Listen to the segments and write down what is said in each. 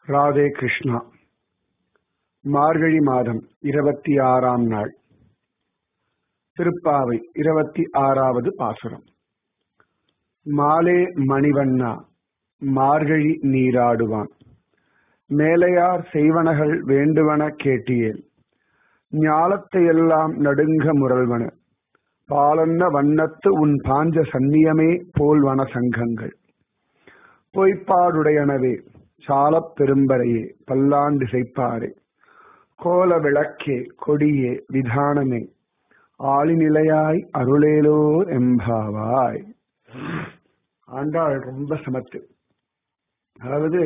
ராதே கிருஷ்ணா மார்கழி மாதம் இருபத்தி ஆறாம் நாள் திருப்பாவை இருபத்தி ஆறாவது பாசுரம் மாலே மணிவண்ணா மார்கழி நீராடுவான் மேலையார் செய்வனகள் வேண்டுவன கேட்டியேன் ஞாலத்தையெல்லாம் நடுங்க முரல்வன பாலன்ன வண்ணத்து உன் பாஞ்ச சந்நியமே போல்வன சங்கங்கள் பொய்ப்பாடுடையனவே சாலப் பெரும்பரையே பல்லாண்டு செய்ப்பாரே கோல விளக்கே கொடியே விதானமே ஆளிநிலையாய் அருளேலோ எம்பாவாய் ஆண்டாள் ரொம்ப சமத்து அதாவது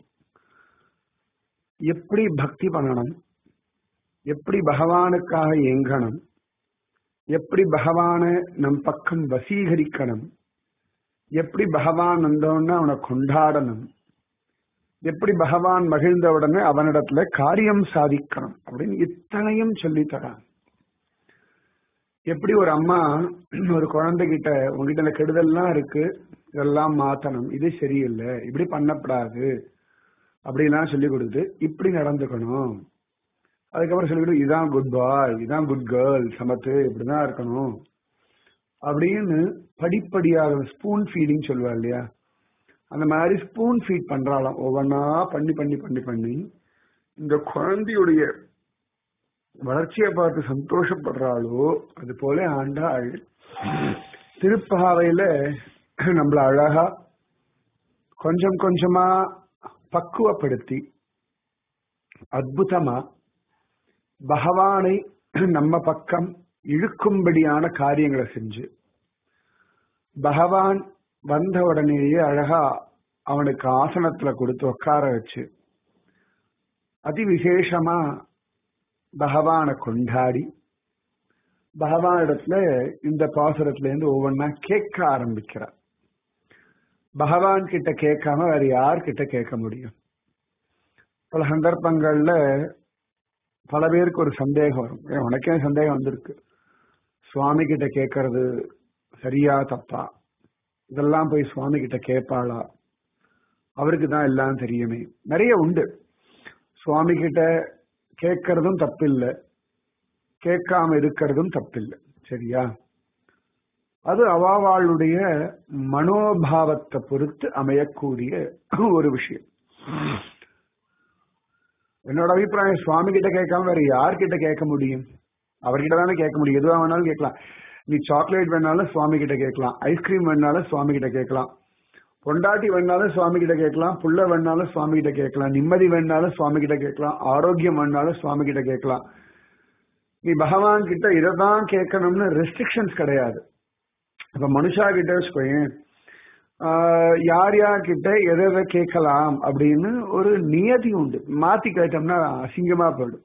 எப்படி பக்தி பண்ணணும் எப்படி பகவானுக்காக ஏங்கணும் எப்படி பகவான நம் பக்கம் வசீகரிக்கணும் எப்படி பகவான் வந்தோடனே அவனை கொண்டாடணும் எப்படி பகவான் மகிழ்ந்த உடனே அவனிடத்துல காரியம் சாதிக்கணும் அப்படின்னு இத்தனையும் சொல்லி தரான் எப்படி ஒரு அம்மா ஒரு குழந்தைகிட்ட உங்ககிட்ட இந்த கெடுதல்லாம் இருக்கு இதெல்லாம் மாத்தணும் இது சரியில்லை இப்படி பண்ணப்படாது அப்படிலாம் சொல்லி கொடுத்து இப்படி நடந்துக்கணும் அதுக்கப்புறம் சொல்லி கொடுத்து இதான் குட் பாய் இதான் குட் கேர்ள் சமத்து இப்படிதான் இருக்கணும் அப்படின்னு படிப்படியாக ஸ்பூன் ஃபீடிங் சொல்லுவா இல்லையா அந்த மாதிரி ஸ்பூன் ஃபீட் பண்றாளாம் ஒவ்வொன்னா பண்ணி பண்ணி பண்ணி பண்ணி இந்த குழந்தையுடைய வளர்ச்சியை பார்த்து சந்தோஷப்படுறாளோ அது போல ஆண்டாள் திருப்பாவையில நம்மள அழகா கொஞ்சம் கொஞ்சமா பக்குவப்படுத்தி அற்புதமா பகவானை நம்ம பக்கம் இழுக்கும்படியான காரியங்களை செஞ்சு பகவான் வந்த உடனேயே அழகா அவனுக்கு ஆசனத்துல கொடுத்து உட்கார வச்சு அதி விசேஷமா பகவானை கொண்டாடி பகவான் இடத்துல இந்த பாசுரத்துல இருந்து ஒவ்வொன்னா கேட்க ஆரம்பிக்கிறார் பகவான் கிட்ட கேட்காம வேற யார்கிட்ட கேட்க முடியும் பல சந்தர்ப்பங்கள்ல பல பேருக்கு ஒரு சந்தேகம் வரும் ஏன் உனக்கே சந்தேகம் வந்திருக்கு சுவாமி கிட்ட கேட்கறது சரியா தப்பா இதெல்லாம் போய் சுவாமி கிட்ட கேட்பாளா அவருக்கு தான் எல்லாம் தெரியுமே நிறைய உண்டு சுவாமி கிட்ட கேட்கறதும் தப்பில்லை கேட்காம இருக்கிறதும் தப்பில்லை சரியா அது அவாவாளுடைய மனோபாவத்தை பொறுத்து அமையக்கூடிய ஒரு விஷயம் என்னோட அபிப்பிராயம் சுவாமி கிட்ட கேட்காம வேற யார்கிட்ட கேட்க முடியும் அவர்கிட்ட தானே கேட்க முடியும் எதுவா வேணாலும் கேட்கலாம் நீ சாக்லேட் வேணாலும் சுவாமி கிட்ட கேட்கலாம் ஐஸ்கிரீம் வேணாலும் சுவாமி கிட்ட கேட்கலாம் பொண்டாட்டி வேணாலும் சுவாமி கிட்ட கேட்கலாம் புள்ள வேணாலும் சுவாமி கிட்ட கேட்கலாம் நிம்மதி வேணாலும் சுவாமி கிட்ட கேட்கலாம் ஆரோக்கியம் வேணாலும் சுவாமி கிட்ட கேட்கலாம் நீ பகவான் கிட்ட இதை தான் கேட்கணும்னு ரெஸ்ட்ரிக்ஷன்ஸ் கிடையாது இப்ப மனுஷா கிட்ட வச்சுக்கோயேன் யார் யார் கிட்ட எதை எதை கேட்கலாம் அப்படின்னு ஒரு நியதி உண்டு மாத்தி கேட்டோம்னா அசிங்கமா போயிடும்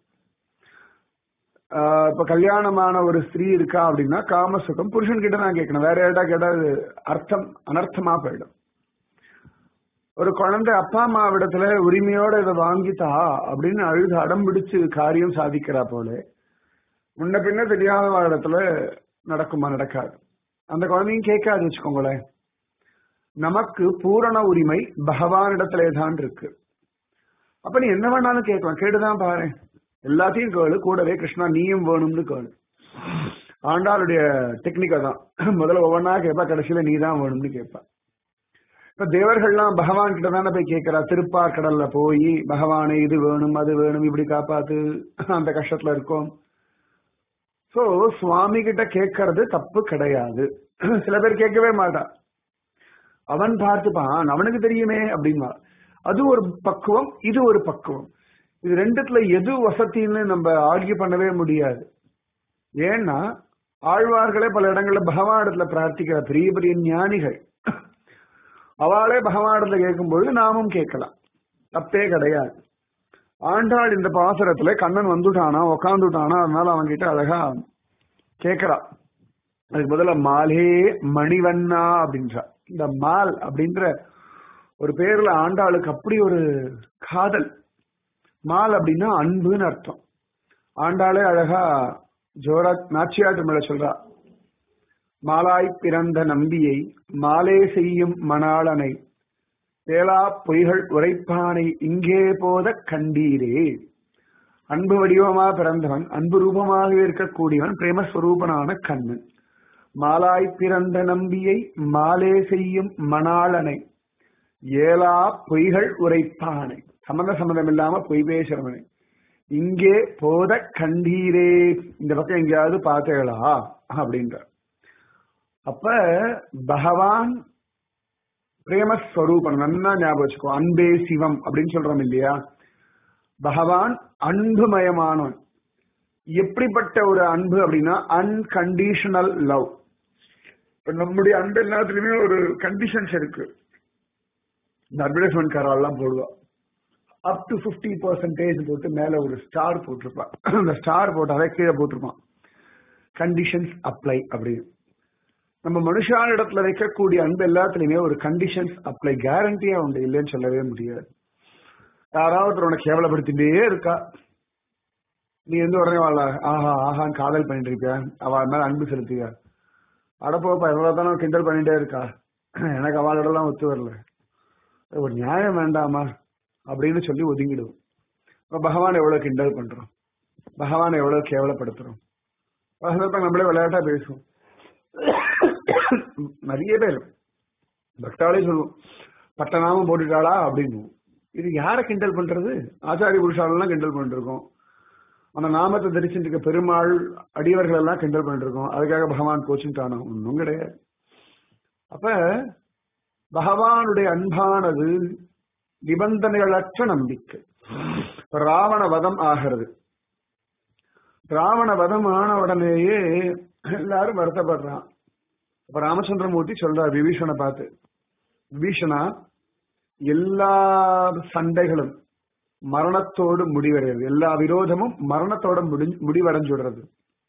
இப்ப கல்யாணமான ஒரு ஸ்திரீ இருக்கா அப்படின்னா காமசுகம் புருஷன் கிட்ட தான் கேட்கணும் வேற யார்டா கேட்டா அது அர்த்தம் அனர்த்தமா போயிடும் ஒரு குழந்தை அப்பா அம்மாவிடத்துல உரிமையோட இதை வாங்கித்தா அப்படின்னு அழுது அடம் பிடிச்சு காரியம் சாதிக்கிறா போல முன்ன பின்ன தெரியாத இடத்துல நடக்குமா நடக்காது அந்த குழந்தையும் கேட்காது வச்சுக்கோங்களேன் நமக்கு பூரண உரிமை பகவானிடத்திலே தான் இருக்கு அப்ப நீ என்ன வேணாலும் கேட்கலாம் கேட்டுதான் பாரு எல்லாத்தையும் கேளு கூடவே கிருஷ்ணா நீயும் வேணும்னு கேளு ஆண்டாளுடைய டெக்னிக்கா தான் முதல்ல ஒவ்வொன்றா கேட்பா கடைசியில நீ தான் வேணும்னு கேட்பா இப்ப தேவர்கள்லாம் பகவான் கிட்ட தானே போய் கேட்கிறா திருப்பார் கடல்ல போய் பகவானே இது வேணும் அது வேணும் இப்படி காப்பாத்து அந்த கஷ்டத்துல இருக்கும் சோ சுவாமி கிட்ட கேட்கறது தப்பு கிடையாது சில பேர் கேட்கவே மாட்டான் அவன் பார்த்துப்பான் அவனுக்கு தெரியுமே அப்படின்னா அது ஒரு பக்குவம் இது ஒரு பக்குவம் இது ரெண்டுத்துல எது வசத்தின்னு நம்ம ஆர்கிய பண்ணவே முடியாது ஏன்னா ஆழ்வார்களே பல இடங்கள்ல பகவான் இடத்துல பிரார்த்திக்கிற பெரிய பெரிய ஞானிகள் அவளே பகவான் இடத்துல கேட்கும்போது நாமும் கேட்கலாம் தப்பே கிடையாது ஆண்டாள் இந்த பாசுரத்துல கண்ணன் வந்துட்டானா உக்காந்துட்டானா அதனால அவன் கிட்ட அழகா கேக்குறா அதுக்கு முதல்ல மாலே மணிவண்ணா அப்படின்றா இந்த மால் அப்படின்ற ஒரு பேர்ல ஆண்டாளுக்கு அப்படி ஒரு காதல் மால் அப்படின்னா அன்புன்னு அர்த்தம் ஆண்டாளே அழகா ஜோரா நாச்சியாட்டு மேல சொல்றா மாலாய் பிறந்த நம்பியை மாலே செய்யும் மணாளனை ஏலா பொய்கள் உரைப்பானை இங்கே போத கண்டீரே அன்பு வடிவமா பிறந்தவன் அன்பு ரூபமாக இருக்கக்கூடியவன் பிரேமஸ்வரூபனான கண்ணன் மாலாய் பிறந்த நம்பியை மாலே செய்யும் மணாளனை ஏலா பொய்கள் உரைப்பானை சம்மந்த சம்மந்தம் இல்லாம பொய் பேசுறவனை இங்கே போத கண்டீரே இந்த பக்கம் எங்கேயாவது பார்த்தேளா அப்படின்ற அப்ப பகவான் பிரேமஸ்வரூபன் நன்னா ஞாபகம் வச்சுக்கோ அன்பே சிவம் அப்படின்னு சொல்றோம் இல்லையா பகவான் அன்புமயமானவன் எப்படிப்பட்ட ஒரு அன்பு அப்படின்னா அன்கண்டிஷனல் லவ் இப்ப நம்முடைய அன்பு எல்லாத்துலயுமே ஒரு கண்டிஷன்ஸ் இருக்கு இந்த அட்வர்டைஸ்மெண்ட் காரெல்லாம் போடுவா அப் டு பிப்டி பர்சன்டேஜ் போட்டு மேல ஒரு ஸ்டார் போட்டிருப்பான் அந்த ஸ்டார் போட்டாலே கீழே போட்டிருப்பான் கண்டிஷன்ஸ் அப்ளை அப்படின்னு நம்ம மனுஷான இடத்துல வைக்கக்கூடிய அன்பு எல்லாத்துலயுமே ஒரு கண்டிஷன்ஸ் அப்ளை கேரண்டியா உண்டு இல்லைன்னு சொல்லவே முடியாது யாராவது உனக்கு கேவலப்படுத்திட்டே இருக்கா நீ எந்த உடனே வாழ ஆஹா ஆஹான்னு காதல் பண்ணிட்டு இருக்க அவ மேல அன்பு செலுத்தியா அடப்போப்பா எவ்வளவு தானே கிண்டல் பண்ணிட்டே இருக்கா எனக்கு அவளோடலாம் ஒத்து வரல ஒரு நியாயம் வேண்டாமா அப்படின்னு சொல்லி ஒதுங்கிடுவோம் இப்ப பகவான் எவ்வளவு கிண்டல் பண்றோம் பகவானை எவ்வளவு கேவலப்படுத்துறோம் பகவான் நம்மளே விளையாட்டா பேசுவோம் நிறைய பேர் பக்தாலே சொல்லுவோம் பட்டநாமம் போட்டுட்டாளா அப்படின்னு இது யார கிண்டல் பண்றது ஆச்சாரிய புருஷாலெல்லாம் கிண்டல் பண்ணிருக்கோம் அந்த நாமத்தை தரிச்சுட்டு இருக்க பெருமாள் அடியவர்கள் எல்லாம் கிண்டல் பண்ணிட்டு இருக்கோம் அதுக்காக பகவான் கோச்சுட்டானோ ஒன்றும் கிடையாது அப்ப பகவானுடைய அன்பானது நிபந்தனைகளற்ற நம்பிக்கை ராவண வதம் ஆகிறது ராவண வதம் ஆன உடனேயே எல்லாரும் வருத்தப்படுறான் அப்ப ராமச்சந்திரமூர்த்தி சொல்றார் விபீஷனை பார்த்து விபீஷனா எல்லா சண்டைகளும் மரணத்தோடு முடிவடைகிறது எல்லா விரோதமும் மரணத்தோட முடி முடிவடைஞ்சுடுறது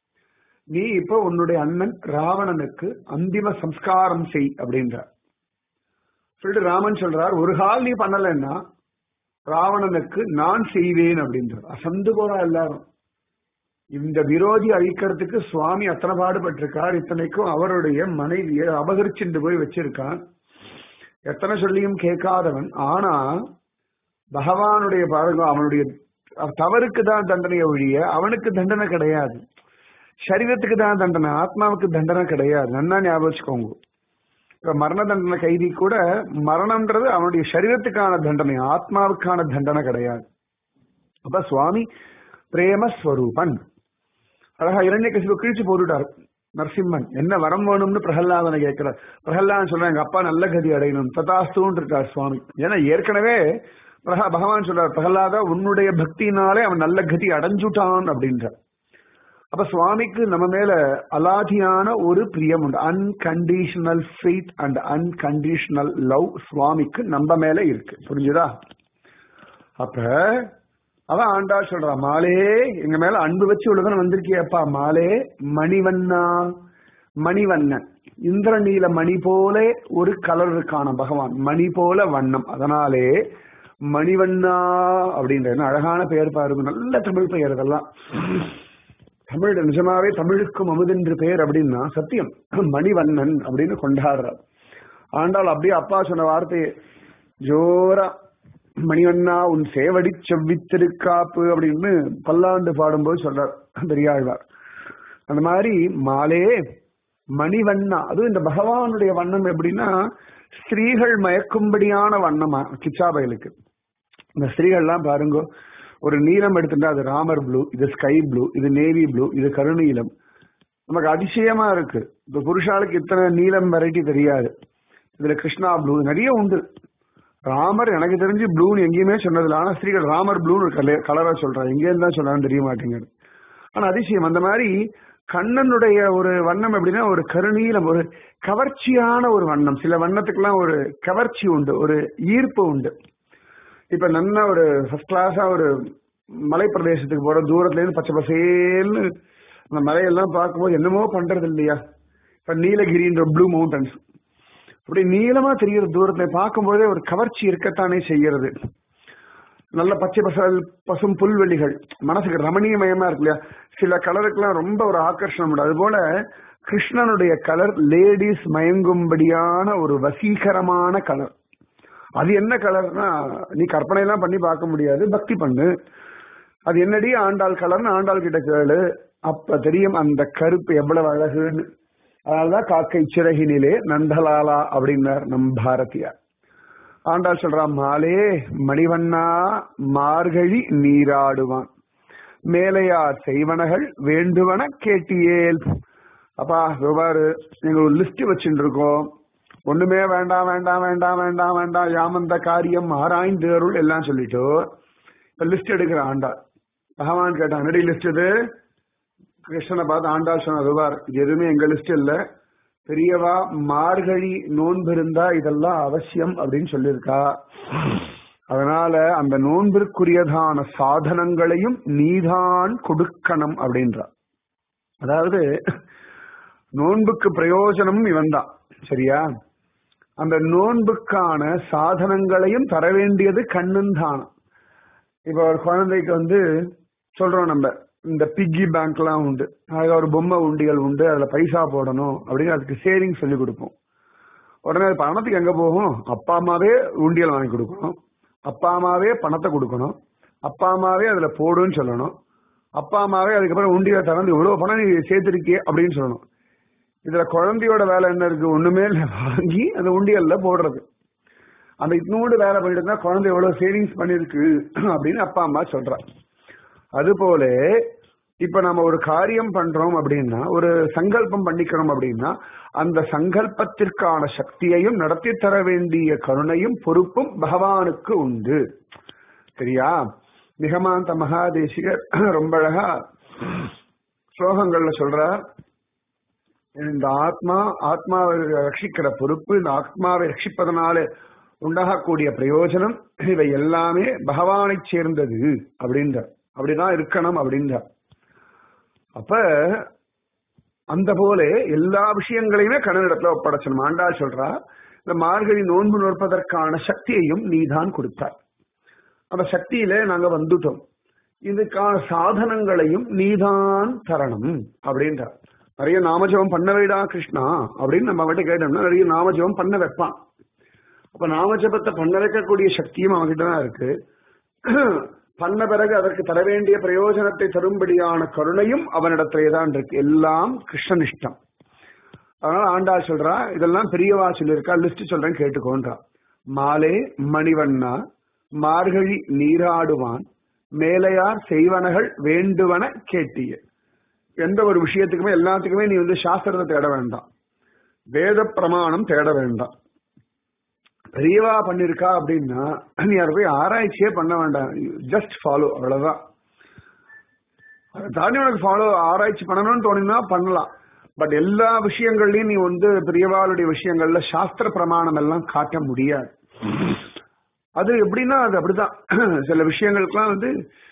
நீ இப்போ உன்னுடைய அண்ணன் ராவணனுக்கு அந்திம சம்ஸ்காரம் செய் அப்படின்றார் சொல்லிட்டு ராமன் சொல்றார் ஒரு கால் நீ பண்ணலன்னா ராவணனுக்கு நான் செய்வேன் அப்படின்றார் அசந்து போறா எல்லாரும் இந்த விரோதி அழிக்கிறதுக்கு சுவாமி அத்தனை பாடுபட்டிருக்கார் இத்தனைக்கும் அவருடைய மனைவியை அபகரிச்சுட்டு போய் வச்சிருக்கான் எத்தனை சொல்லியும் கேட்காதவன் ஆனா பகவானுடைய பாருங்க அவனுடைய தவறுக்கு தான் தண்டனை ஒழிய அவனுக்கு தண்டனை கிடையாது சரீரத்துக்கு தான் தண்டனை ஆத்மாவுக்கு தண்டனை கிடையாது நன்னா ஞாபகம் வச்சுக்கோங்க இப்ப மரண தண்டனை கைதி கூட மரணம்ன்றது அவனுடைய சரீரத்துக்கான தண்டனை ஆத்மாவுக்கான தண்டனை கிடையாது அப்ப சுவாமி பிரேமஸ்வரூபன் அழகா இரண்ய கசிவு கிழிச்சு போட்டுட்டார் நரசிம்மன் என்ன வரம் வேணும்னு பிரகல்லாதனை கேட்கிறார் பிரகல்லாதன் சொல்றான் எங்க அப்பா நல்ல கதி அடையணும் ததாஸ்துன்னு இருக்கார் சுவாமி ஏன்னா ஏற்கனவே பிரகா பகவான் சொல்றார் பிரகலாதா உன்னுடைய பக்தினாலே அவன் நல்ல கதி அடைஞ்சுட்டான் அப்படின்றார் அப்ப சுவாமிக்கு நம்ம மேல அலாதியான ஒரு பிரியம் உண்டு unconditional faith and unconditional love சுவாமிக்கு நம்ம மேல இருக்கு புரிஞ்சுதா அப்ப அவன் ஆண்டா சொல்றா மாலே எங்க மேல அன்பு வச்சு உலகம் வந்திருக்கியப்பா மாலே மணிவண்ணா மணிவண்ணன் இந்திரநீல மணி போல ஒரு கலர் இருக்கான பகவான் மணி போல வண்ணம் அதனாலே மணிவண்ணா அப்படின்ற அழகான பெயர் பாருங்க நல்ல தமிழ் பெயர் இதெல்லாம் தமிழ் நிஜமாவே தமிழுக்கும் அமுதென்று பெயர் அப்படின்னா சத்தியம் மணிவண்ணன் அப்படின்னு கொண்டாடுறார் ஆண்டாள் அப்படியே அப்பா சொன்ன வார்த்தையை ஜோரா மணிவண்ணா உன் சேவடி செவ்வித்திருக்காப்பு அப்படின்னு பல்லாண்டு பாடும்போது சொல்றார் பெரியாழ்வார் அந்த மாதிரி மாலே மணிவண்ணா அதுவும் இந்த பகவானுடைய வண்ணம் எப்படின்னா ஸ்திரீகள் மயக்கும்படியான வண்ணமா கிச்சாபயலுக்கு இந்த ஸ்திரீகள்லாம் பாருங்க ஒரு நீலம் எடுத்துட்டா அது ராமர் ப்ளூ இது ஸ்கை ப்ளூ இது நேவி ப்ளூ இது கருநீலம் நமக்கு அதிசயமா இருக்கு இப்ப புருஷாளுக்கு இத்தனை நீலம் வெரைட்டி தெரியாது இதுல கிருஷ்ணா ப்ளூ நிறைய உண்டு ராமர் எனக்கு தெரிஞ்சு ப்ளூன்னு எங்கேயுமே சொன்னதில்ல ஆனா ஸ்திரீகள் ராமர் ப்ளூன்னு கலரா சொல்றாங்க எங்கேயும் தான் சொல்றான்னு தெரிய மாட்டேங்குது ஆனா அதிசயம் அந்த மாதிரி கண்ணனுடைய ஒரு வண்ணம் எப்படின்னா ஒரு கருநீலம் ஒரு கவர்ச்சியான ஒரு வண்ணம் சில வண்ணத்துக்கெல்லாம் ஒரு கவர்ச்சி உண்டு ஒரு ஈர்ப்பு உண்டு இப்ப நல்ல ஒரு ஃபர்ஸ்ட் கிளாஸா ஒரு மலை பிரதேசத்துக்கு போற தூரத்துல இருந்து பச்சை பசேல்னு அந்த மலையெல்லாம் பார்க்கும்போது என்னமோ பண்றது இல்லையா இப்ப நீலகிரின்ற ப்ளூ மவுண்டன்ஸ் அப்படி நீளமா தெரிகிற தூரத்துல பார்க்கும்போதே ஒரு கவர்ச்சி இருக்கத்தானே செய்கிறது நல்ல பச்சை பசல் பசும் புல்வெளிகள் மனசுக்கு ரமணீயமயமா இருக்கு இல்லையா சில கலருக்கெல்லாம் ரொம்ப ஒரு ஆக்கர்ஷணம் உண்டு அது போல கிருஷ்ணனுடைய கலர் லேடிஸ் மயங்கும்படியான ஒரு வசீகரமான கலர் அது என்ன கலர்னா நீ கற்பனை எல்லாம் பண்ணி பார்க்க முடியாது பக்தி பண்ணு அது என்னடி ஆண்டாள் கலர்னு ஆண்டாள் கிட்ட கேளு அப்ப தெரியும் அந்த கருப்பு எவ்வளவு அழகுன்னு அதனாலதான் காக்கை சிறகினிலே நந்தலாலா அப்படின்னார் நம் பாரதியார் ஆண்டாள் சொல்றா மாலே மணிவண்ணா மார்கழி நீராடுவான் மேலையார் செய்வனகள் வேண்டுவன கேட்டியேல் அப்பா பாரு நீங்க ஒரு லிஸ்ட் வச்சுட்டு இருக்கோம் ஒண்ணுமே வேண்டாம் வேண்டாம் வேண்டாம் வேண்டாம் வேண்டாம் யாமந்த காரியம் ஆராய்ந்து அருள் எல்லாம் சொல்லிட்டு இப்ப லிஸ்ட் எடுக்கிற ஆண்டாள் பகவான் கேட்டான் என்னடி லிஸ்ட் இது கிருஷ்ணனை பார்த்து ஆண்டாள் சொன்னது பார் இது எதுவுமே எங்க லிஸ்ட் இல்ல பெரியவா மார்கழி நோன்பு இருந்தா இதெல்லாம் அவசியம் அப்படின்னு சொல்லியிருக்கா அதனால அந்த நோன்பிற்குரியதான சாதனங்களையும் நீதான் கொடுக்கணும் அப்படின்றா அதாவது நோன்புக்கு பிரயோஜனம் இவன் தான் சரியா அந்த நோன்புக்கான சாதனங்களையும் தர வேண்டியது கண்ணன் தான் இப்ப ஒரு குழந்தைக்கு வந்து சொல்றோம் நம்ம இந்த பிக்கி பேங்க்லாம் உண்டு அதுல ஒரு பொம்மை உண்டியல் உண்டு அதுல பைசா போடணும் அப்படின்னு அதுக்கு சேவிங் சொல்லி கொடுப்போம் உடனே அது பணத்துக்கு எங்க போகும் அப்பா அம்மாவே உண்டியல் வாங்கி கொடுக்கணும் அப்பா அம்மாவே பணத்தை கொடுக்கணும் அப்பா அம்மாவே அதுல போடுன்னு சொல்லணும் அப்பா அம்மாவே அதுக்கப்புறம் உண்டியலை திறந்து இவ்வளவு பணம் நீ சேர்த்திருக்கிய அப்படின்னு சொல்லணும் இதுல குழந்தையோட வேலை என்ன இருக்கு ஒண்ணுமே இல்லை வாங்கி அந்த உண்டியல்ல போடுறது அந்த இட்னோடு வேலை பண்ணிட்டு இருந்தா குழந்தை எவ்வளவு சேவிங்ஸ் பண்ணிருக்கு அப்படின்னு அப்பா அம்மா சொல்றா அது போல இப்ப நம்ம ஒரு காரியம் பண்றோம் அப்படின்னா ஒரு சங்கல்பம் பண்ணிக்கிறோம் அப்படின்னா அந்த சங்கல்பத்திற்கான சக்தியையும் நடத்தி தர வேண்டிய கருணையும் பொறுப்பும் பகவானுக்கு உண்டு சரியா நிகமாந்த மகாதேசிகர் ரொம்ப அழகா ஸ்லோகங்கள்ல சொல்றார் இந்த ஆத்மா ஆத்மாவை ரட்சிக்கிற பொறுப்பு இந்த ஆத்மாவை ரட்சிப்பதனால உண்டாகக்கூடிய பிரயோஜனம் இவை எல்லாமே பகவானை சேர்ந்தது அப்படின்ற அப்படிதான் இருக்கணும் அப்படின்ற அப்ப அந்த போல எல்லா விஷயங்களையுமே கண்ணனிடத்துல ஒப்படைச்சணும் ஆண்டாள் சொல்றா இந்த மார்கழி நோன்பு நோற்பதற்கான சக்தியையும் நீதான் கொடுத்தார் அந்த சக்தியில நாங்க வந்துட்டோம் இதுக்கான சாதனங்களையும் நீதான் தரணும் அப்படின்றார் நிறைய நாமஜபம் பண்ண வைடா கிருஷ்ணா அப்படின்னு நம்ம அவன்கிட்ட கேட்டோம்னா நிறைய நாமஜபம் பண்ண வைப்பான் அப்ப நாமஜபத்தை பண்ண வைக்கக்கூடிய சக்தியும் அவன்கிட்ட தான் இருக்கு பண்ண பிறகு அதற்கு தர வேண்டிய பிரயோஜனத்தை தரும்படியான கருணையும் அவனிடத்திலே தான் இருக்கு எல்லாம் கிருஷ்ணனிஷ்டம் அதனால ஆண்டாள் சொல்றா இதெல்லாம் பெரியவா சொல்லியிருக்கா லிஸ்ட் சொல்றேன் கேட்டுக்கோன்றா மாலே மணிவண்ணா மார்கழி நீராடுவான் மேலையார் செய்வனகள் வேண்டுவன கேட்டிய எந்த ஒரு விஷயத்துக்குமே எல்லாத்துக்குமே நீ வந்து சாஸ்திரத்தை தேட வேண்டாம் வேத பிரமாணம் தேட வேண்டாம் பெரியவா பண்ணிருக்கா அப்படின்னா நீ அதை போய் ஆராய்ச்சியே பண்ண வேண்டாம் ஜஸ்ட் ஃபாலோ அவ்வளவுதான் அதை தாண்டி உனக்கு ஃபாலோ ஆராய்ச்சி பண்ணணும்னு தோணுனா பண்ணலாம் பட் எல்லா விஷயங்கள்லயும் நீ வந்து பெரியவாளுடைய விஷயங்கள்ல சாஸ்திர பிரமாணம் எல்லாம் காட்ட முடியாது அது எப்படின்னா அது அப்படிதான் சில விஷயங்களுக்கெல்லாம் வந்து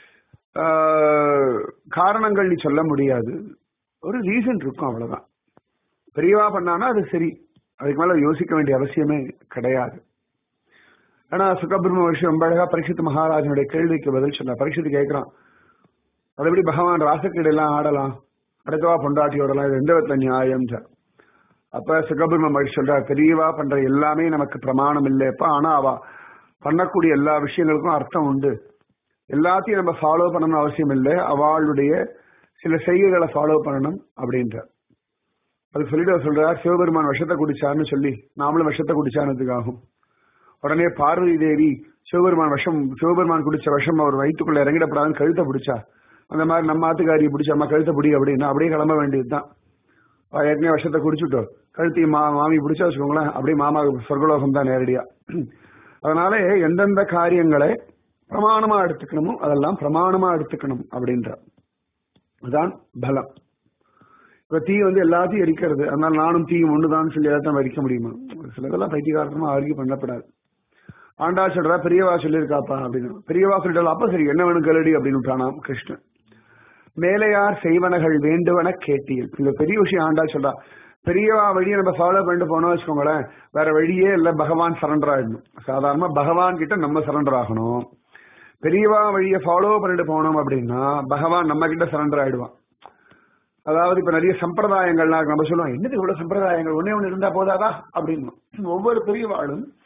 காரணங்கள் நீ சொல்ல முடியாது ஒரு ரீசன் இருக்கும் அவ்வளவுதான் பெரியவா பண்ணானா அது சரி அதுக்கு மேல யோசிக்க வேண்டிய அவசியமே கிடையாது ஆனா சுகபிரம்ம விஷயம் ரொம்ப அழகா பரீட்சித் மகாராஜனுடைய கேள்விக்கு பதில் சொன்ன பரீட்சித்து கேட்கிறான் அது எப்படி பகவான் ராசக்கீடெல்லாம் ஆடலாம் அடுத்தவா பொண்டாட்டியோடலாம் இது எந்த விதத்துல நியாயம் அப்ப சுகபிரம்ம மகிழ்ச்சி சொல்ற பெரியவா பண்ற எல்லாமே நமக்கு பிரமாணம் இல்லைப்பா ஆனா அவ பண்ணக்கூடிய எல்லா விஷயங்களுக்கும் அர்த்தம் உண்டு எல்லாத்தையும் நம்ம ஃபாலோ பண்ணணும் அவசியம் இல்லை அவளுடைய சில செய்கைகளை ஃபாலோ பண்ணணும் அப்படின்ற அது சொல்லிட்டு சொல்றார் சிவபெருமான் விஷத்தை குடிச்சார்னு சொல்லி நாமளும் விஷத்தை குடிச்சானதுக்காகும் உடனே பார்வதி தேவி சிவபெருமான் விஷம் சிவபெருமான் குடிச்ச விஷம் அவர் வயிற்றுக்குள்ள இறங்கிடப்படாதுன்னு கழுத்தை பிடிச்சா அந்த மாதிரி நம்ம ஆத்துக்காரி பிடிச்ச அம்மா கழுத்தை பிடி அப்படின்னா அப்படியே கிளம்ப வேண்டியதுதான் ஏற்கனவே விஷத்தை குடிச்சுட்டோம் கழுத்தி மா மாமி பிடிச்சா வச்சுக்கோங்களேன் அப்படியே மாமா சொர்க்கலோகம் தான் நேரடியா அதனால எந்தெந்த காரியங்களை பிரமாணமா எடுத்துக்கணுமோ அதெல்லாம் பிரமாணமா எடுத்துக்கணும் அப்படின்ற அதுதான் பலம் இப்ப தீ வந்து எல்லாத்தையும் எரிக்கிறது அதனால நானும் தீயும் ஒண்ணுதான் சொல்லி எல்லாத்தையும் எரிக்க முடியுமா சிலதெல்லாம் பைத்தியகாரமா ஆர்கிய பண்ணப்படாது ஆண்டா சொல்றா பெரியவா சொல்லியிருக்காப்பா அப்படின்னு பெரியவா சொல்லிட்டாலும் அப்ப சரி என்ன வேணும் கேளடி அப்படின்னு விட்டானாம் கிருஷ்ணன் மேலையார் செய்வனகள் வேண்டுவன கேட்டியல் இந்த பெரிய விஷயம் ஆண்டா சொல்றா பெரியவா வழியை நம்ம ஃபாலோ பண்ணிட்டு போனோம் வச்சுக்கோங்களேன் வேற வழியே இல்ல பகவான் சரண்டர் ஆயிடணும் சாதாரணமா பகவான் கிட்ட நம்ம சரண்டர் ஆகணும் பெரியவா வழியை ஃபாலோ பண்ணிட்டு போனோம் அப்படின்னா பகவான் நம்ம கிட்ட சரண்டர் ஆயிடுவான் அதாவது இப்ப நிறைய சம்பிரதாயங்கள்லாம் நம்ம சொல்லுவோம் என்னது இவ்வளவு சம்பிரதாயங்கள் ஒன்னே ஒண்ணு இருந்தா போதாதா அப்படின்னு ஒவ்வொரு பெரியவாளும்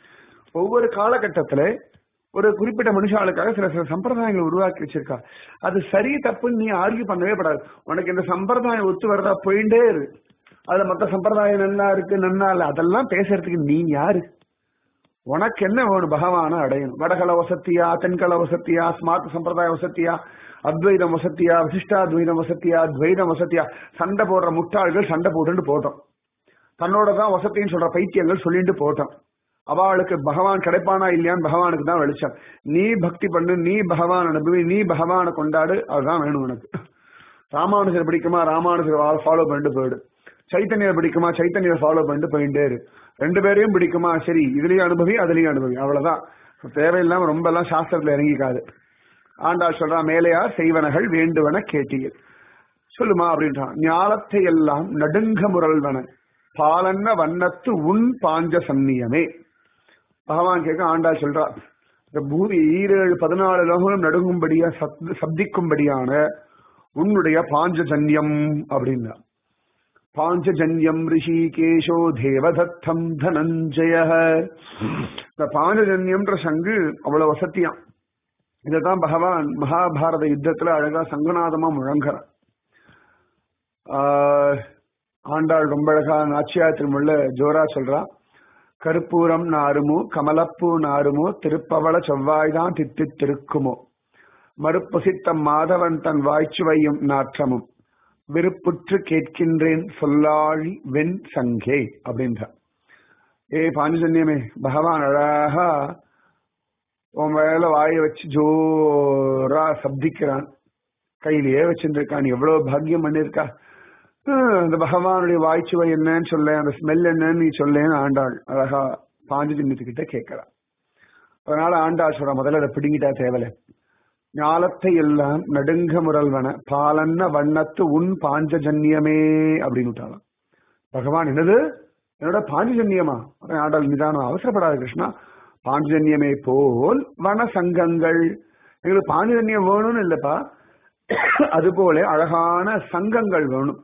ஒவ்வொரு காலகட்டத்துல ஒரு குறிப்பிட்ட மனுஷாளுக்காக சில சில சம்பிரதாயங்களை உருவாக்கி வச்சிருக்கா அது சரி தப்புன்னு நீ ஆர்கியூ பண்ணவே படாது உனக்கு இந்த சம்பிரதாயம் ஒத்து வருதா போயிட்டே இரு அதுல மத்த சம்பிரதாயம் நல்லா இருக்கு நன்னா இல்ல அதெல்லாம் பேசுறதுக்கு நீ யாரு உனக்கு என்ன வேணும் பகவான அடையணும் வடகல வசத்தியா தென்கல வசத்தியா ஸ்மார்ட் சம்பிரதாய வசத்தியா அத்வைதம் வசத்தியா விசிஷ்டாத்வைதம் வசத்தியா துவைதம் வசத்தியா சண்டை போடுற முட்டாள்கள் சண்டை போட்டுட்டு போட்டோம் தன்னோட தான் வசத்தின்னு சொல்ற பைத்தியங்கள் சொல்லிட்டு போட்டோம் அவளுக்கு பகவான் கிடைப்பானா இல்லையான்னு பகவானுக்கு தான் வெளிச்சம் நீ பக்தி பண்ணு நீ பகவான் அனுபவி நீ பகவானை கொண்டாடு அதுதான் வேணும் உனக்கு ராமானுஜர் பிடிக்குமா ராமானுஜர் ஃபாலோ பண்ணிட்டு போயிடு சைத்தன்யர் பிடிக்குமா சைத்தன்யர் ஃபாலோ பண்ணிட்டு போயிட்டே இரு ரெண்டு பேரையும் பிடிக்குமா சரி இதுலயும் அனுபவி அதுலயும் அனுபவி அவ்வளவுதான் தேவையில்லாம ரொம்ப எல்லாம் சாஸ்திரத்துல இறங்கிக்காது ஆண்டாள் சொல்றா மேலையா செய்வனகள் வேண்டுவன கேட்டீர் சொல்லுமா அப்படின்றான் ஞாலத்தை எல்லாம் நடுங்க முரல்வன பாலன்ன வண்ணத்து உன் பாஞ்ச சந்நியமே பகவான் கேட்க ஆண்டாள் சொல்றா இந்த பூமி ஈரேழு பதினாலு லோகங்களும் நடுங்கும்படியா சத் சப்திக்கும்படியான உன்னுடைய பாஞ்சஜன்யம் அப்படின்னா பாஞ்சஜன்யம் ரிஷிகேஷோ தேவதத்தம் தனஞ்சய இந்த பாஞ்சஜன்யம்ன்ற சங்கு அவ்வளவு வசத்தியாம் இதைதான் பகவான் மகாபாரத யுத்தத்துல அழகா சங்குநாதமா முழங்குறான் ஆண்டாள் ரொம்ப அழகா நாச்சியா திருமுள்ள ஜோரா சொல்றா கருப்பூரம் நாருமோ கமலப்பூ நாருமோ திருப்பவள செவ்வாய்தான் தித்தி திருக்குமோ மறுப்புசித்தம் மாதவன் தன் வாய்ச்சுவையும் நாற்றமும் விருப்புற்று கேட்கின்றேன் சொல்லாழி வெண் சங்கே அப்படின்ற ஏ பாஞ்சஜன்யமே பகவான் அழகா உன் மேல வாய வச்சு ஜோரா சப்திக்கிறான் கையிலேயே வச்சிருக்கான் எவ்வளவு பாக்கியம் பண்ணிருக்கா அந்த பகவானுடைய வாய்ச்சுவை என்னன்னு சொல்ல அந்த ஸ்மெல் என்னன்னு நீ சொல்லேன்னு ஆண்டாள் அழகா பாஞ்சஜன்யத்துக்கிட்ட கேட்கிறான் அதனால ஆண்டாள் சொல்ற முதல்ல அதை பிடுங்கிட்டா தேவலை ஞாலத்தை எல்லாம் நடுங்க முரல்வன பாலன்ன வண்ணத்து உன் பாஞ்சஜன்யமே அப்படின்னு விட்டாலாம் பகவான் என்னது என்னோட பாஞ்சஜன்யமா ஆண்டாள் நிதானம் அவசரப்படாத கிருஷ்ணா பாஞ்சஜன்யமே போல் வன சங்கங்கள் எங்களுக்கு பாஞ்சஜன்யம் வேணும்னு இல்லப்பா அதுபோல அழகான சங்கங்கள் வேணும்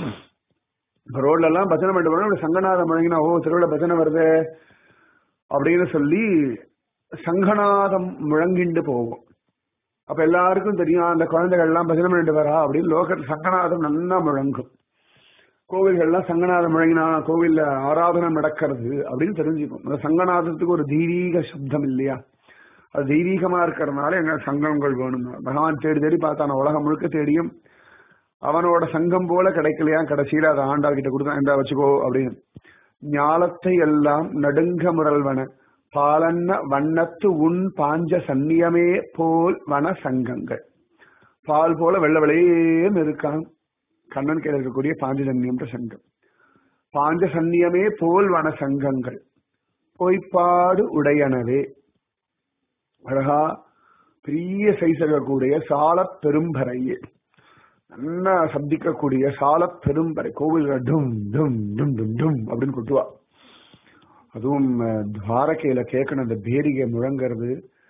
ரோட்ல எல்லாம் பஜனை பண்ணிட்டு போனோம் சங்கநாதம் முழங்கினா ஓ திருவிழா பஜனை வருது அப்படின்னு சொல்லி சங்கநாதம் முழங்கிண்டு போவோம் அப்ப எல்லாருக்கும் தெரியும் அந்த குழந்தைகள் எல்லாம் பஜனை பண்ணிட்டு வரா அப்படின்னு லோகத்தில் சங்கநாதம் நல்லா முழங்கும் கோவில்கள்லாம் சங்கநாதம் முழங்கினா கோவில்ல ஆராதனை நடக்கிறது அப்படின்னு தெரிஞ்சுக்கும் அந்த சங்கநாதத்துக்கு ஒரு தீரீக சப்தம் இல்லையா அது தெய்வீகமா இருக்கிறதுனால எங்க சங்கங்கள் வேணும் பகவான் தேடி தேடி பார்த்தான் உலகம் முழுக்க தேடியும் அவனோட சங்கம் போல கிடைக்கலையா கடைசியில அதை ஆண்டாள் கிட்ட கொடுத்தான் இந்த வச்சுக்கோ அப்படின்னு ஞாலத்தை எல்லாம் நடுங்க முரல்வன பாலன்ன வண்ணத்து உன் பாஞ்ச சந்நியமே போல் வன சங்கங்கள் பால் போல வெள்ள வெளையேன்னு இருக்கான் கண்ணன் கையில் இருக்கக்கூடிய பாஞ்சஜன்யம்ன்ற சங்கம் பாஞ்ச சந்நியமே போல் வன சங்கங்கள் பொய்ப்பாடு உடையனவே அழகா பெரிய சைஸ் இருக்கக்கூடிய சால பெரும்பறையே நல்லா சப்திக்கக்கூடிய சால பெரும்பறை கோவில் டும் டும் டும் டும் டும் அப்படின்னு கொட்டுவா அதுவும் துவாரகையில கேட்கணும் அந்த பேரிகை முழங்கிறது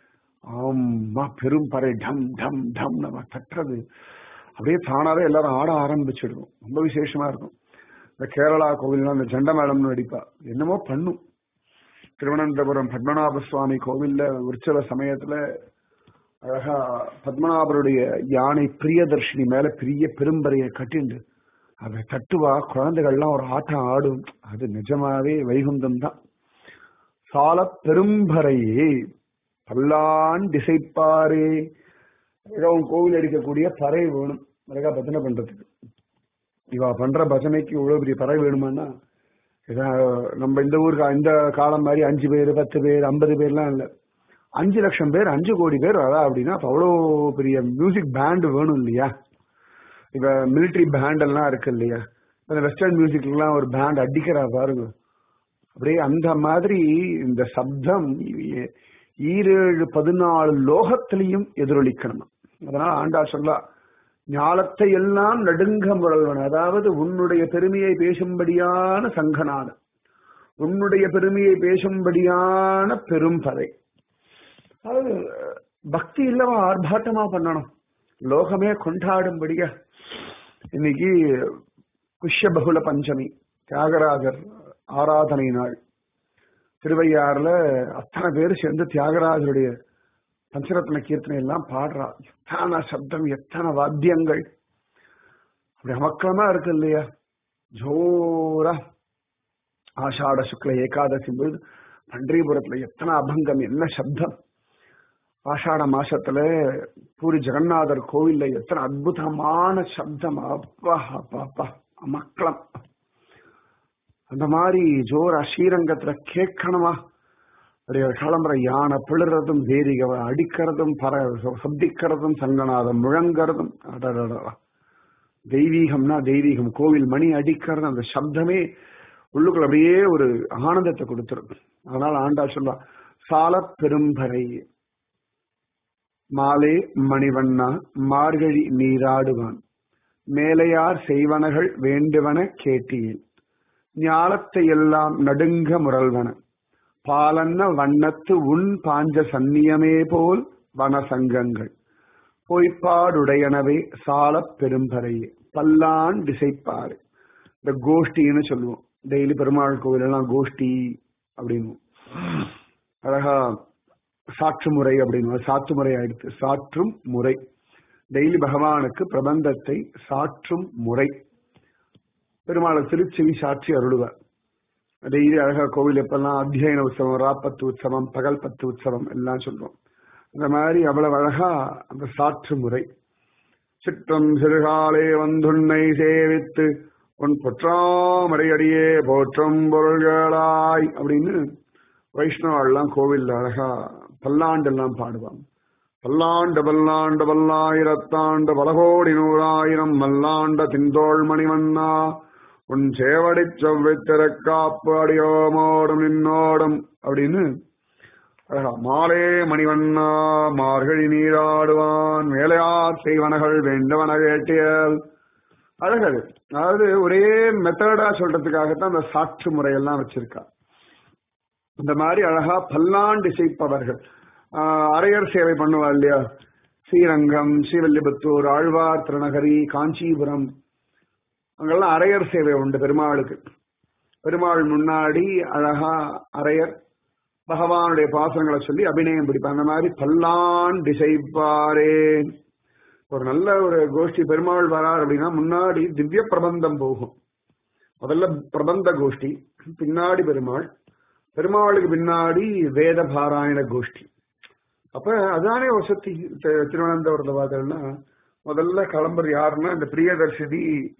ஆமா பெரும்பறை டம் டம் டம் நம்ம தட்டுறது அப்படியே தானாவே எல்லாரும் ஆட ஆரம்பிச்சிடுவோம் ரொம்ப விசேஷமா இருக்கும் இந்த கேரளா கோவில்லாம் இந்த ஜண்ட மேளம்னு நடிப்பா என்னமோ பண்ணும் திருவனந்தபுரம் பத்மநாப சுவாமி கோவில்ல உற்சவ சமயத்துல அழகா பத்மநாபருடைய யானை பிரியதர்ஷினி மேல பெரிய பெரும்பறையை கட்டிண்டு அதை தட்டுவா குழந்தைகள்லாம் ஒரு ஆட்டம் ஆடும் அது நிஜமாவே வைகுந்தம் தான் சால பெரும்பறையே பல்லான் திசைப்பாரே மிகவும் கோவில் அடிக்கக்கூடிய பறை வேணும் அழகா பஜனை பண்றதுக்கு இவா பண்ற பஜனைக்கு இவ்வளவு பெரிய பறை வேணுமான்னா நம்ம இந்த ஊருக்கு இந்த காலம் மாதிரி அஞ்சு பேர் பத்து பேர் ஐம்பது பேர்லாம் இல்லை அஞ்சு லட்சம் பேர் அஞ்சு கோடி பேர் வரா அப்படின்னா அவ்வளோ பெரிய மியூசிக் பேண்ட் வேணும் இல்லையா இப்ப மிலிட்ரி பேண்ட் எல்லாம் இருக்கு இல்லையா இந்த வெஸ்டர்ன் மியூசிக்லாம் ஒரு பேண்ட் அடிக்கிறா பாருங்க அப்படியே அந்த மாதிரி இந்த சப்தம் ஈரேழு பதினாலு லோகத்திலையும் எதிரொலிக்கணும் அதனால ஆண்டா சொல்லா ஞாலத்தை எல்லாம் நடுங்க முழல்வன் அதாவது உன்னுடைய பெருமையை பேசும்படியான சங்கநாதம் உன்னுடைய பெருமையை பேசும்படியான பெரும்பதை அதாவது பக்தி இல்லவா ஆர்ப்பாட்டமா பண்ணணும் லோகமே கொண்டாடும்படியா இன்னைக்கு புஷ்ய பகுல பஞ்சமி தியாகராஜர் ஆராதனை நாள் திருவையாறுல அத்தனை பேர் சேர்ந்து தியாகராஜருடைய பஞ்சரத்ன கீர்த்தனை எல்லாம் பாடுறா எத்தனை சப்தம் எத்தனை வாத்தியங்கள் அப்படி அமக்கலமா இருக்கு இல்லையா ஜோரா ஆஷாட சுக்ல ஏகாதசி போது பண்டரிபுரத்துல எத்தனை அபங்கம் என்ன சப்தம் ஆஷாட மாசத்துல பூரி ஜெகநாதர் கோவில்ல எத்தனை அற்புதமான சப்தம் அப்பா அப்பா அப்பா அமக்களம் அந்த மாதிரி ஜோரா ஸ்ரீரங்கத்துல கேட்கணுமா அப்படியே கிளம்புற யானை பிளறதும் வேரிக அடிக்கிறதும் பற சப்திக்கிறதும் சங்கநாதம் முழங்கிறதும் அடடடா. தெய்வீகம்னா தெய்வீகம் கோவில் மணி அடிக்கிறது அந்த சப்தமே உள்ளுக்குள்ள அப்படியே ஒரு ஆனந்தத்தை கொடுத்துரும் அதனால ஆண்டா சொல்வா சால பெரும்பறை மாலே மணிவண்ணா மார்கழி நீராடுவான் மேலையார் செய்வனகள் வேண்டுவன கேட்டீன் ஞாலத்தை எல்லாம் நடுங்க முரல்வன பாலன்ன வண்ணத்து உன் பாஞ்ச சந்நியமே போல் வனசங்கங்கள் பொய்ப்பாடுடையனவே சாலப் பெரும்பறையே பல்லான் திசைப்பாரு இந்த கோஷ்டின்னு சொல்லுவோம் டெய்லி பெருமாள் கோவில் எல்லாம் கோஷ்டி அப்படின்னு அழகா சாற்று முறை அப்படின்னு சாற்று முறை ஆயிடுத்து சாற்றும் முறை டெய்லி பகவானுக்கு பிரபந்தத்தை சாற்றும் முறை பெருமாளை திருச்செவி சாட்சி அருளுவார் டெய்லி அழகா கோவில் எப்பெல்லாம் அத்தியன உற்சவம் ராப்பத்து உற்சவம் பகல் பத்து உற்சவம் எல்லாம் சொல்றோம் அந்த மாதிரி அவ்வளவு அழகா அந்த சாற்று முறை சிற்றம் சிறுகாலே வந்துன்னை சேவித்து உன் பொற்றாமரையடியே போற்றும் பொருள்களாய் அப்படின்னு வைஷ்ணவெல்லாம் கோவில்ல அழகா பல்லாண்டு எல்லாம் பாடுவாங்க பல்லாண்டு பல்லாண்டு பல்லாயிரத்தாண்டு பலகோடி நூறாயிரம் மல்லாண்ட திந்தோள் மணிவண்ணா உன் சேவடி செவ்வித்திறக்காப்பு அடியோமோடும் நின்னோடும் அப்படின்னு அழகா மாலே மணிவண்ணா மார்கழி நீராடுவான் வேலையார் செய்வனகள் வேண்டவன கேட்டியல் அழகது அதாவது ஒரே மெத்தடா சொல்றதுக்காகத்தான் அந்த சாற்று முறையெல்லாம் வச்சிருக்கா இந்த மாதிரி அழகா பல்லாண்டு இசைப்பவர்கள் ஆஹ் அரையர் சேவை பண்ணுவா இல்லையா ஸ்ரீரங்கம் ஸ்ரீவல்லிபுத்தூர் ஆழ்வார் திருநகரி காஞ்சிபுரம் அங்கெல்லாம் அரையர் சேவை உண்டு பெருமாளுக்கு பெருமாள் முன்னாடி அழகா அரையர் பகவானுடைய பாசங்களை சொல்லி அபிநயம் பிடிப்பாங்க அந்த மாதிரி பல்லான் திசைப்பாரே ஒரு நல்ல ஒரு கோஷ்டி பெருமாள் வரார் அப்படின்னா முன்னாடி திவ்ய பிரபந்தம் போகும் முதல்ல பிரபந்த கோஷ்டி பின்னாடி பெருமாள் பெருமாளுக்கு பின்னாடி வேத பாராயண கோஷ்டி அப்ப அதானே வசதி தி- திருவனந்தபுரத்துல பார்த்தோம்னா முதல்ல கிளம்புற யாருன்னா இந்த பிரியதர்ஷினி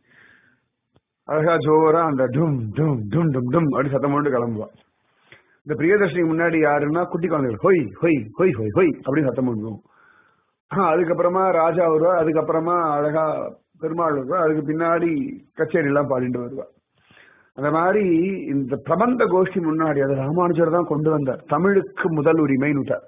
அழகா ஜோரா அந்த டும் டும் டும் டும் டும் அப்படி சத்தம் போட்டு கிளம்புவா இந்த பிரியதர்ஷினிக்கு முன்னாடி யாருன்னா குட்டி குழந்தைகள் ஹொய் ஹொய் ஹொய் ஹொய் ஹொய் அப்படின்னு சத்தம் பண்ணுவோம் ஆஹ் அதுக்கப்புறமா ராஜா வருவா அதுக்கப்புறமா அழகா பெருமாள் வருவா அதுக்கு பின்னாடி கச்சேரி எல்லாம் பாடிட்டு வருவா அந்த மாதிரி இந்த பிரபந்த கோஷ்டி முன்னாடி அது ராமானுஜர் தான் கொண்டு வந்தார் தமிழுக்கு முதல் உரிமைன்னுட்டார்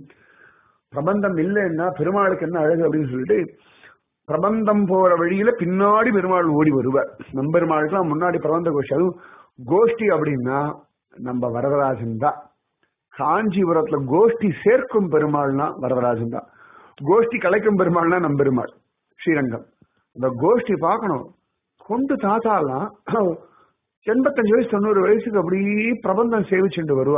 பிரபந்தம் இல்லைன்னா பெருமாளுக்கு என்ன அழகு அப்படின்னு சொல்லிட்டு பிரபந்தம் போற வழியில பின்னாடி பெருமாள் ஓடி வருவார் நம்ம பெருமாளுக்குலாம் முன்னாடி பிரபந்த கோஷ்டி அதுவும் கோஷ்டி அப்படின்னா நம்ம வரதராஜன் தான் காஞ்சிபுரத்துல கோஷ்டி சேர்க்கும் பெருமாள்னா வரதராஜன் தான் கோஷ்டி கலைக்கும் பெருமாள்னா நம் பெருமாள் ஸ்ரீரங்கம் இந்த கோஷ்டி பார்க்கணும் கொண்டு தாத்தாலாம் எண்பத்தஞ்சு வயசு தொண்ணூறு வயசுக்கு அப்படியே பிரபந்தம் சேவிச்சுட்டு வருவா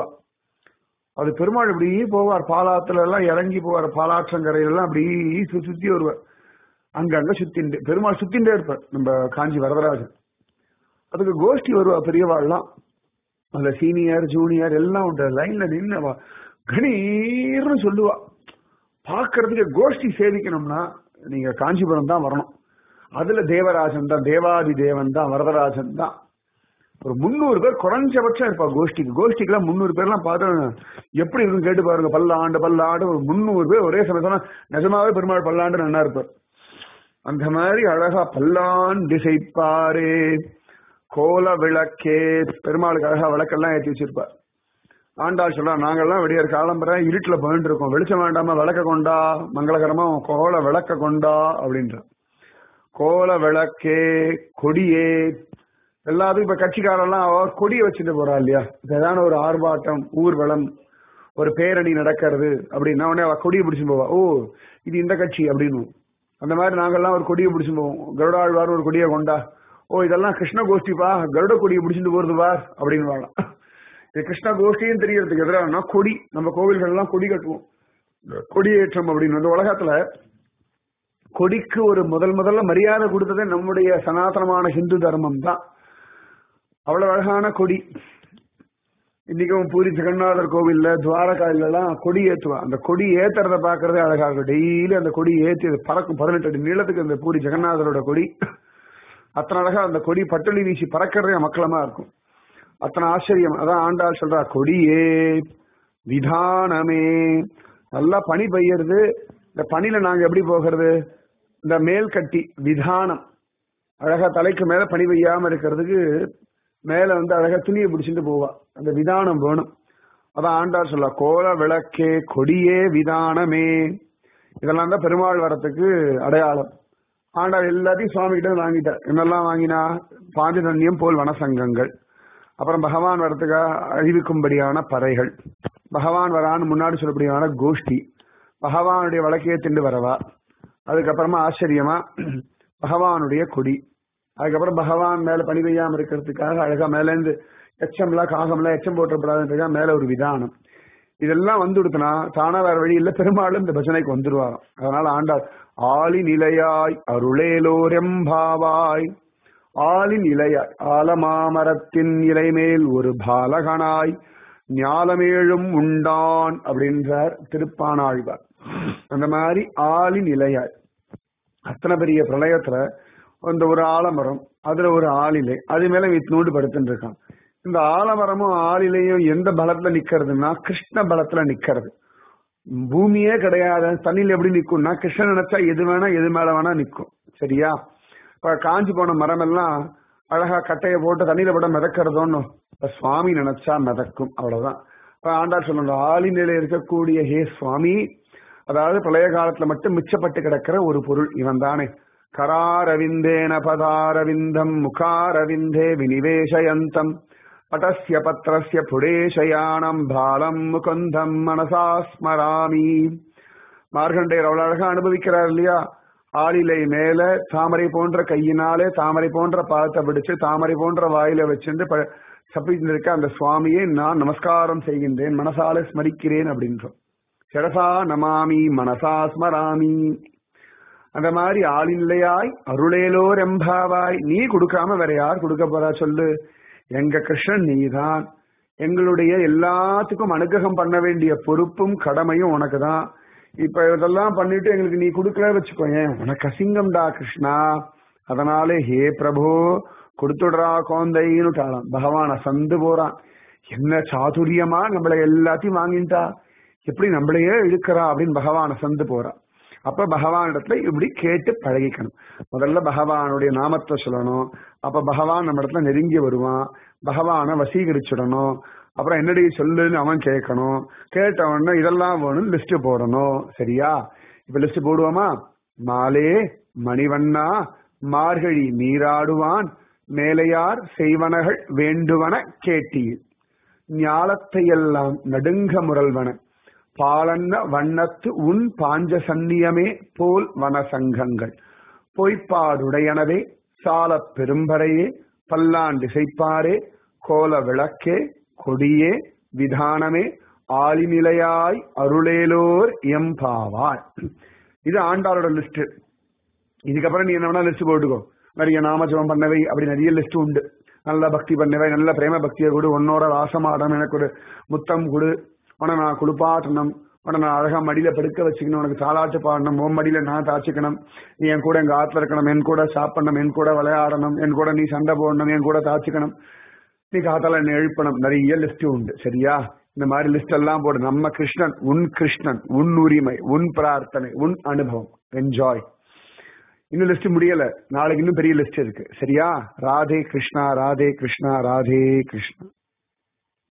அது பெருமாள் இப்படியே போவார் பாலாத்துல எல்லாம் இறங்கி போவார் பாலாற்றங்கரையில எல்லாம் அப்படியே சுத்தி சுத்தி வருவார் அங்கங்க சுத்திண்டு பெருமாள் சுத்திண்டே இருப்பார் நம்ம காஞ்சி வரதராஜன் அதுக்கு கோஷ்டி வருவா பெரியவாள்லாம் அந்த சீனியர் ஜூனியர் எல்லாம் உண்டு லைன்ல நின்று அவ கணீர்னு சொல்லுவா பார்க்கறதுக்கு கோஷ்டி சேவிக்கணும்னா நீங்க காஞ்சிபுரம் தான் வரணும் அதுல தேவராஜன் தான் தேவாதி தேவன் தான் வரதராஜன் தான் ஒரு முந்நூறு பேர் குறைஞ்சபட்சம் இருப்பா கோஷ்டிக்கு கோஷ்டிக்கெல்லாம் முந்நூறு பேர்லாம் பார்த்தா எப்படி இருக்கும் கேட்டு பாருங்க பல்லாண்டு பல்லாண்டு ஒரு முந்நூறு பேர் ஒரே சமயம் சொன்னா நிஜமாவே பெருமாள் பல்லாண்டு நல்லா இருப்பார் அந்த மாதிரி அழகா பல்லான் திசைப்பாரே கோல விளக்கே பெருமாளுக்கு அழகா விளக்கெல்லாம் ஏற்றி வச்சிருப்பார் ஆண்டாள் சொல்றா நாங்கெல்லாம் விடியற் காலம்புற இருட்டுல போயிட்டு இருக்கோம் வெளிச்சம் வேண்டாம விளக்க கொண்டா மங்களகரமா உன் கோல விளக்க கொண்டா அப்படின்ற கோல விளக்கே கொடியே எல்லாத்துக்கும் இப்ப கட்சிக்காரெல்லாம் அவ கொடியை வச்சுட்டு போறா இல்லையா ஏதான ஒரு ஆர்ப்பாட்டம் ஊர்வலம் ஒரு பேரணி நடக்கிறது அப்படின்னா உடனே அவ கொடியை பிடிச்சு போவா ஓ இது இந்த கட்சி அப்படின்னு அந்த மாதிரி நாங்கெல்லாம் ஒரு கொடியை பிடிச்சு போவோம் கருடாழ்வார் ஒரு கொடியை கொண்டா ஓ இதெல்லாம் கிருஷ்ண கோஷ்டிப்பா கருட கொடியை பிடிச்சிட்டு போறது பார் அப்படின்னு வாழலாம் இது கிருஷ்ண கோஷ்டியும் தெரியறதுக்கு எதிரானா கொடி நம்ம கோவில்கள் எல்லாம் கொடி கட்டுவோம் கொடியேற்றம் அப்படின்னு இந்த உலகத்துல கொடிக்கு ஒரு முதல் முதல்ல மரியாதை கொடுத்ததே நம்முடைய சனாதனமான ஹிந்து தர்மம் தான் அவ்வளவு அழகான கொடி இன்னைக்கும் பூரி ஜெகநாதர் கோவில்ல துவாரகாயில எல்லாம் கொடி ஏத்துவா அந்த கொடி ஏத்துறத பாக்குறதே அழகா இருக்கும் டெய்லி அந்த கொடி ஏத்தி அது பறக்கும் பதினெட்டு அடி நீளத்துக்கு அந்த பூரி ஜெகநாதரோட கொடி அத்தனை அழகா அந்த கொடி பட்டொலி வீசி பறக்கிறதே மக்களமா இருக்கும் அத்தனை ஆச்சரியம் அதான் ஆண்டாள் சொல்றா கொடியே விதானமே நல்லா பனி பெய்யறது இந்த பனியில நாங்க எப்படி போகிறது இந்த மேல் கட்டி விதானம் அழகா தலைக்கு மேல பனி பெய்யாம இருக்கிறதுக்கு மேல வந்து அழகா துணியை பிடிச்சிட்டு போவா அந்த விதானம் வேணும் அதான் ஆண்டாள் சொல்ல கோல விளக்கே கொடியே விதானமே இதெல்லாம் தான் பெருமாள் வரத்துக்கு அடையாளம் ஆண்டாள் எல்லாத்தையும் சுவாமி கிட்ட வாங்கிட்டார் என்னெல்லாம் வாங்கினா பாஞ்சதன்யம் போல் வனசங்கங்கள் அப்புறம் பகவான் வரத்துக்காக அழிவிக்கும்படியான பறைகள் பகவான் வரான்னு முன்னாடி சொல்லப்படியான கோஷ்டி பகவானுடைய வழக்கையை திண்டு வரவா அதுக்கப்புறமா ஆச்சரியமா பகவானுடைய கொடி அதுக்கப்புறம் பகவான் மேல பணி பெய்யாம இருக்கிறதுக்காக அழகா மேல இருந்து எச்சம்லாம் காகம்லாம் எச்சம் போட்டப்படாதுன்றதுக்காக மேல ஒரு விதானம் இதெல்லாம் வந்து கொடுத்தனா தானா வேற வழி இல்ல பெருமாளும் இந்த பஜனைக்கு வந்துருவாராம் அதனால ஆண்டாள் ஆளி நிலையாய் அருளேலோரெம்பாவாய் ஆளின் இலையாய் ஆலமாமரத்தின் இலை மேல் ஒரு பாலகனாய் ஞாலமேழும் உண்டான் அப்படின்றார் திருப்பானாழ்வார் அந்த மாதிரி ஆளின் இலையாய் அத்தனை பெரிய பிரளயத்துல அந்த ஒரு ஆலமரம் அதுல ஒரு ஆளிலை அது மேல வித்னூண்டு படுத்துட்டு இருக்கான் இந்த ஆலமரமும் ஆளிலையும் எந்த பலத்துல நிக்கிறதுன்னா கிருஷ்ண பலத்துல நிக்கிறது பூமியே கிடையாது தண்ணியில எப்படி நிக்கும்னா கிருஷ்ணன் நினைச்சா எது வேணா எது மேல வேணா நிக்கும் சரியா இப்ப காஞ்சி போன மரம் எல்லாம் அழகா கட்டைய போட்டு தண்ணியில போட மிதக்கிறதோன்னு இப்ப சுவாமி நினைச்சா மிதக்கும் அவ்வளவுதான் இப்ப ஆண்டாள் சொல்லணும் ஆளிநிலையில இருக்கக்கூடிய ஹே சுவாமி அதாவது பழைய காலத்துல மட்டும் மிச்சப்பட்டு கிடக்கிற ஒரு பொருள் இவன் தானே கராரவிந்தேன பதாரவிந்தம் முகாரவிந்தே வினிவேஷயந்தம் பட்டஸ்ய பத்ரஸ்ய புடேஷயானம் பாலம் முகுந்தம் மனசா ஸ்மராமி மார்கண்டேயர் அவ்வளவு அழகா அனுபவிக்கிறார் இல்லையா ஆளிலை மேல தாமரை போன்ற கையினாலே தாமரை போன்ற பாதத்தை பிடிச்சு தாமரை போன்ற வாயில வச்சிருந்து சப்பிச்சிருக்க அந்த சுவாமியை நான் நமஸ்காரம் செய்கின்றேன் மனசால ஸ்மரிக்கிறேன் அப்படின்றோம் சிரசா நமாமி மனசா ஸ்மராமி அந்த மாதிரி ஆளில்லையாய் அருளேலோர் எம்பாவாய் நீ கொடுக்காம வேற யார் கொடுக்க போறா சொல்லு எங்க கிருஷ்ணன் நீதான் எங்களுடைய எல்லாத்துக்கும் அனுகிரகம் பண்ண வேண்டிய பொறுப்பும் கடமையும் உனக்கு தான் இப்ப இதெல்லாம் பண்ணிட்டு எங்களுக்கு நீ கொடுக்கல வச்சுக்கோயேன் உனக்கு அசிங்கம்டா கிருஷ்ணா அதனாலே ஹே பிரபு கொடுத்துடுறா கோந்தைன்னு பகவான் அசந்து போறான் என்ன சாதுரியமா நம்மள எல்லாத்தையும் வாங்கிட்டா எப்படி நம்மளையே இழுக்கிறா அப்படின்னு பகவான் அசந்து போறான் அப்ப பகவான் இடத்துல இப்படி கேட்டு பழகிக்கணும் முதல்ல பகவானுடைய நாமத்தை சொல்லணும் அப்ப பகவான் நம்ம இடத்துல நெருங்கி வருவான் பகவானை வசீகரிச்சிடணும் அப்புறம் என்னடி சொல்லுன்னு அவன் கேட்கணும் கேட்டவன இதெல்லாம் வேணும் லிஸ்ட் போடணும் சரியா இப்ப லிஸ்ட் போடுவோமா மாலே மணிவண்ணா மார்கழி நீராடுவான் மேலையார் செய்வனகள் வேண்டுவன கேட்டீர் ஞாலத்தையெல்லாம் நடுங்க முரல்வன பாலன்ன வண்ணத்து உன் பாஞ்ச சந்நியமே போல் வனசங்கங்கள் பொய்ப்பாடுடையனவே சால பெரும்பறையே பல்லாண்டு செய்ப்பாரே கோல விளக்கே கொடியே விதானமே ஆளிநிலையாய் அருளேலோர் எம்பாவாய் இது ஆண்டாளோட லிஸ்ட் இதுக்கப்புறம் நீ என்ன வேணா லிஸ்ட் போட்டுக்கோ நிறைய நாமஜபம் பண்ணவை அப்படி நிறைய லிஸ்ட் உண்டு நல்ல பக்தி பண்ணவை நல்ல பிரேம பக்தியை கொடு உன்னோட ராசமாடம் எனக்கு ஒரு முத்தம் கொடு உன நான் குளிப்பாட்டணும் உன நான் அழகா மடியில படுக்க வச்சுக்கணும் உனக்கு தாளாட்டு பாடணும் உன் மடியில நான் தாச்சிக்கணும் நீ என் கூட எங்க ஆத்துல இருக்கணும் என் கூட சாப்பிடணும் என் கூட விளையாடணும் என் கூட நீ சண்டை போடணும் என் கூட தாச்சிக்கணும் நீ காத்தால என்ன எழுப்பணும் நிறைய லிஸ்ட் உண்டு சரியா இந்த மாதிரி லிஸ்ட் எல்லாம் போடு நம்ம கிருஷ்ணன் உன் கிருஷ்ணன் உன் உரிமை உன் பிரார்த்தனை உன் அனுபவம் என்ஜாய் இன்னும் லிஸ்ட் முடியல நாளைக்கு இன்னும் பெரிய லிஸ்ட் இருக்கு சரியா ராதே கிருஷ்ணா ராதே கிருஷ்ணா ராதே கிருஷ்ணா